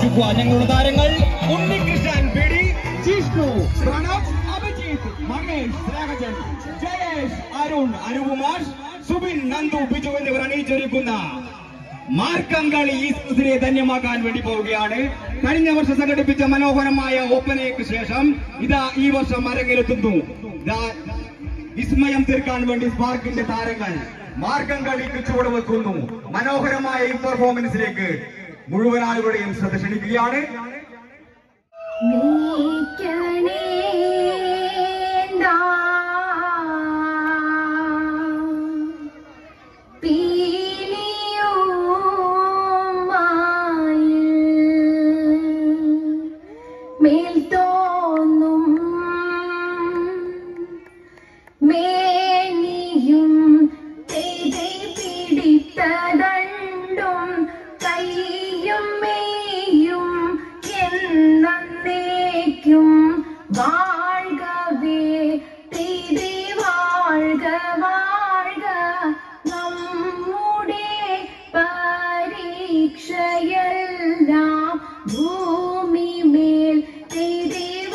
നൽകുക ഞങ്ങളുടെ താരങ്ങൾ ഉണ്ണികൃഷ്ണൻ ബിഡി ജിഷ്ണു പ്രണവ് അഭിജിത്ത് മഹേഷ് രാഘജൻ ജയേഷ് അരുൺ അനുകുമാർ സുബിൻ നന്ദു ബിജു എന്നിവർ അണിയിച്ചൊരുക്കുന്ന മാർക്കങ്കളി ഈ സദസ്സിനെ ധന്യമാക്കാൻ വേണ്ടി പോവുകയാണ് കഴിഞ്ഞ വർഷം സംഘടിപ്പിച്ച മനോഹരമായ ഓപ്പനയ്ക്ക് ശേഷം ഇതാ ഈ വർഷം അരങ്ങിലെത്തുന്നു ഇതാ വിസ്മയം തീർക്കാൻ വേണ്ടി സ്പാർക്കിന്റെ താരങ്ങൾ മാർഗം കളിക്ക് ചുവട് വെക്കുന്നു മനോഹരമായ ഈ പെർഫോമൻസിലേക്ക് മുഴുവൻ ആളുകളുടെയും ശ്രദ്ധ ക്ഷണിക്കുകയാണ് നീക്കണേണ്ടാ പീലിയുമായി മേൽ തോന്നും മേനിയും തേതെ പിടിത്തതണ്ടും കയ്യും മേയും എന്നേക്കും വാഴ്കവേ തേതെ വാഴ്ക വാഴ്ക നമ്മുടെ പരീക്ഷയെല്ലാം ഭൂമി മേൽ തേതെ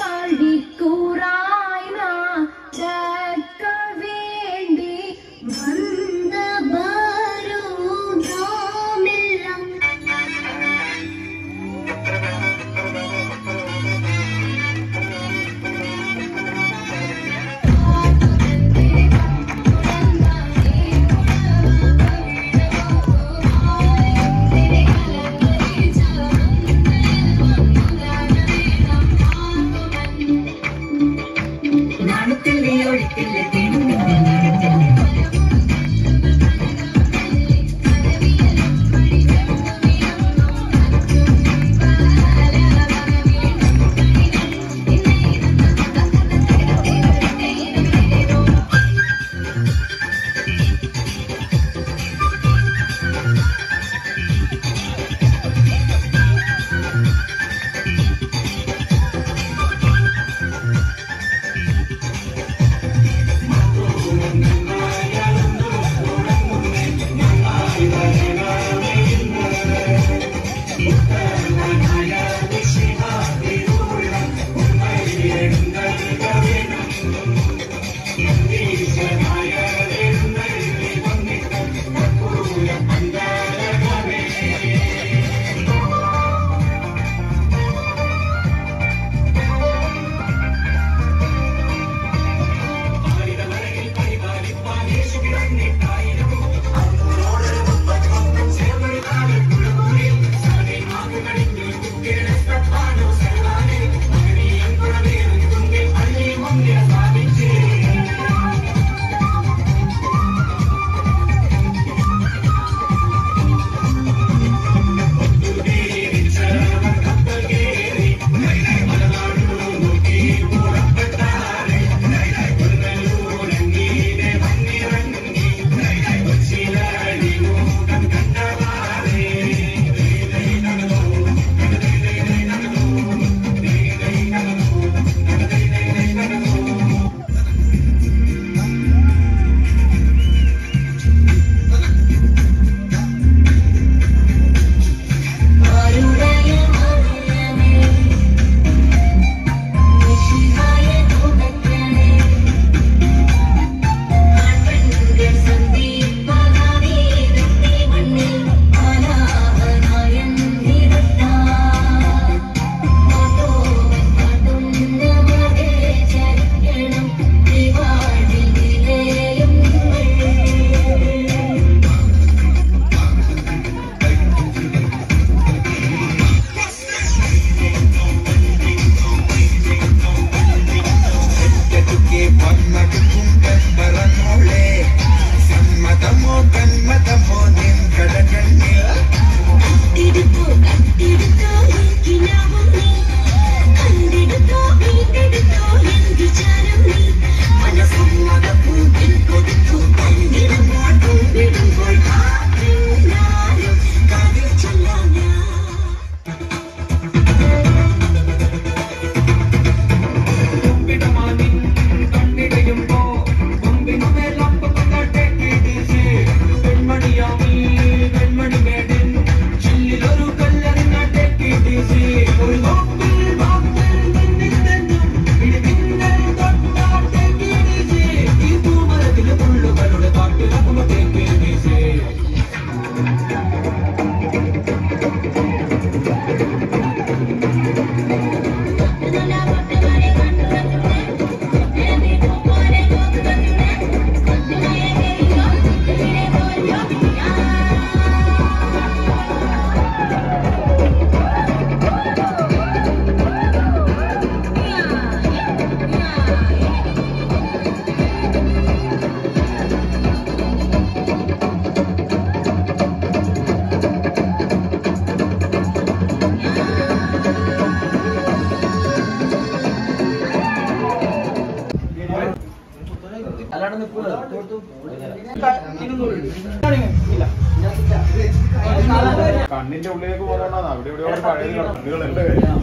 കണ്ണിന്റെ ഉള്ളിലേക്ക് പോകുന്നോണ്ടാണ് അവിടെ ഇവിടെ ഒരു പഴയ കണ്ണുകളുണ്ട് കയ്യിൽ.